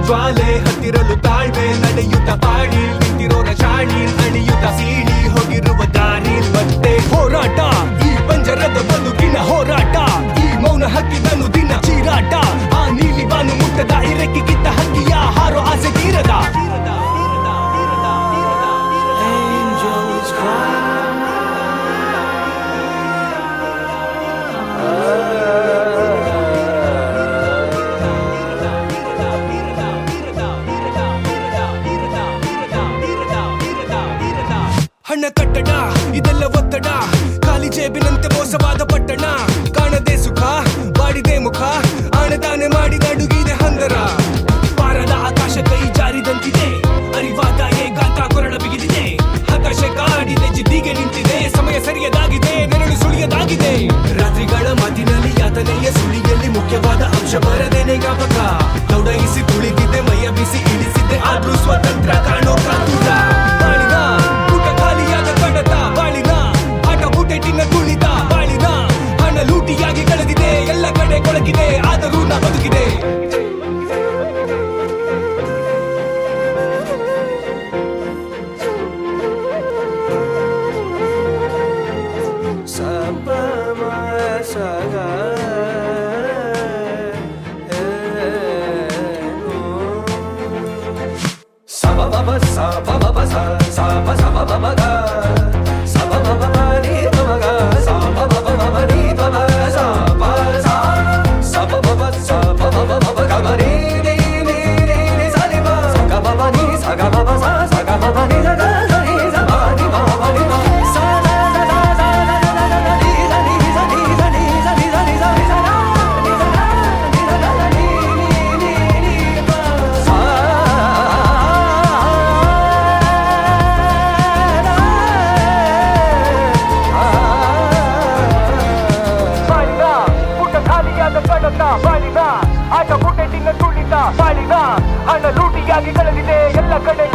ಜ್ವಾಲೆ ಹತ್ತಿರಲು ತಾಳ್ವೆ ನಡೆಯುತ್ತ ಪಾಡಿ ನಿಂತಿರೋರ ಚಾಡಿ ಅಣಿಯುತ್ತ ಸೀಳಿ ಹೋಗಿರುವ ದಾರಿ ಮತ್ತೆ ಹೋರಾಟ ಈ ಪಂಜರದ ಬದುಕಿನ ಹೋರಾಟ ಈ ಮೌನ ಹಕ್ಕಿದನು ದಿನ ಚೀರಾಟ ಆ ನೀಲಿ ಬಾನು ಮುಟ್ಟದ ಇರಕ್ಕೆ ಕಿತ್ತ ಹಕ್ಕಿಯ ಹಾರೋ ಆಸೆ ತೀರದ Angels cry. ಹಣ ಕಟ್ಟಡ ಇದೆಲ್ಲ ಒತ್ತಡ ಖಾಲಿ ಜೇಬಿನಂತೆ ಮೋಸವಾದ ಪಟ್ಟಣ ಕಾಣದೆ ಸುಖ ಬಾಡಿದೆ ಮುಖ ಆಣದಾನೆ ಮಾಡಿ ನಡುಗಿದೆ ಹಂದರ ಪಾರದ ಆಕಾಶ ಕೈ ಜಾರಿದಂತಿದೆ ಅರಿವಾದ ಏಕಾಂತ ಕೊರಳ ಬಿಗಿದಿದೆ ಹತಾಶೆ ಕಾಡಿದೆ ಜಿದ್ದಿಗೆ ನಿಂತಿದೆ ಸಮಯ ಸರಿಯದಾಗಿದೆ ನೆರಳು ಸುಳಿಯದಾಗಿದೆ ರಾತ್ರಿಗಳ ಮಾತಿನಲ್ಲಿ ಯಾತನೆಯ ಸುಳಿಯಲ್ಲಿ ಮುಖ್ಯವಾದ ಅಂಶ ಬರದೇನೆ ಜ್ಞಾಪಕ ದೌಡಾಯಿಸಿ ತುಳಿದಿದ್ದೆ ಮೈಯ ಬಿಸಿ ಇಳಿಸಿದ್ದೆ ಆದ್ರೂ ಸ್ವತಂತ್ರ ಕಾಣೋ ಕಾತುರ ಬಾಳಿನ ಊಟ ಖಾಲಿಯಾದ ಕಡತ ಬಾಳಿನ ಆಟ ಬೂಟೆಟಿನ ತುಳಿದ ಬಾಳಿನ ಹಣ ಲೂಟಿಯಾಗಿ ಕಳೆದಿದೆ ಎಲ್ಲ ಕಡೆ ಕೊಳಗಿದೆ ಆದರೂ ನಾ ಬದುಕಿದೆ ಬಾಳಿನ ಊಟ ಖಾಲಿಯಾದ ಕಡತ ಬಾಳಿನ ಆಟ ಬುಟ್ಟೆಟಿನ ತುಳಿತ ಬಾಳಿನ ಹಣ ಲೂಟಿಯಾಗಿ ಕಳೆದಿದೆ ಎಲ್ಲ ಕಡೆ